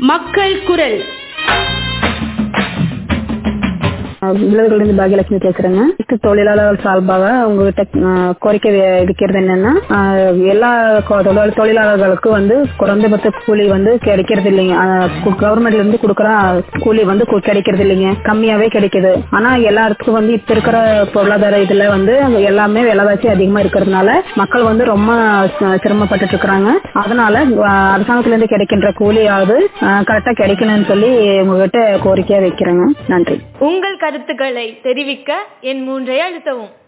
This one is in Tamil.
மக்கள் குரல் விழுதுகளிலிருந்து பாகியலட்சுமி பேசுறேங்க வீட்டு தொழிலாளர்கள் சார்பாக உங்ககிட்ட அஹ், கோரிக்கை வே- வைக்கிறது என்னன்னா அஹ், எல்லா கொ- தொழில் தொழிலாளர்களுக்கு வந்து குறைந்தபட்ச கூலி வந்து கிடைக்கிறது இல்லைங்க கவர்மெண்ட்ல இருந்து கொடுக்குற கூலி வந்து கு- கிடைக்கிறது இல்லைங்க கம்மியாவே கிடைக்குது ஆனா எல்லாத்துக்கும் வந்து இப்ப இருக்கிற பொருளாதார இதுல வந்து எல்லாமே விலைவாசி அதிகமா இருக்கிறதுனால மக்கள் வந்து ரொம்ப ச- சிரமப்பட்டுட்டு இருக்கிறாங்க அதனால அஹ், அரசாங்கத்துல இருந்து கிடைக்கின்ற கூலியாவது கரெக்டா கிடைக்கணும்னு சொல்லி உங்ககிட்ட கோரிக்கையா வைக்கிறேங்க நன்றி உங்கள் கருத்துக்களை தெரிவிக்க என் மூன்றை அழுத்தவும்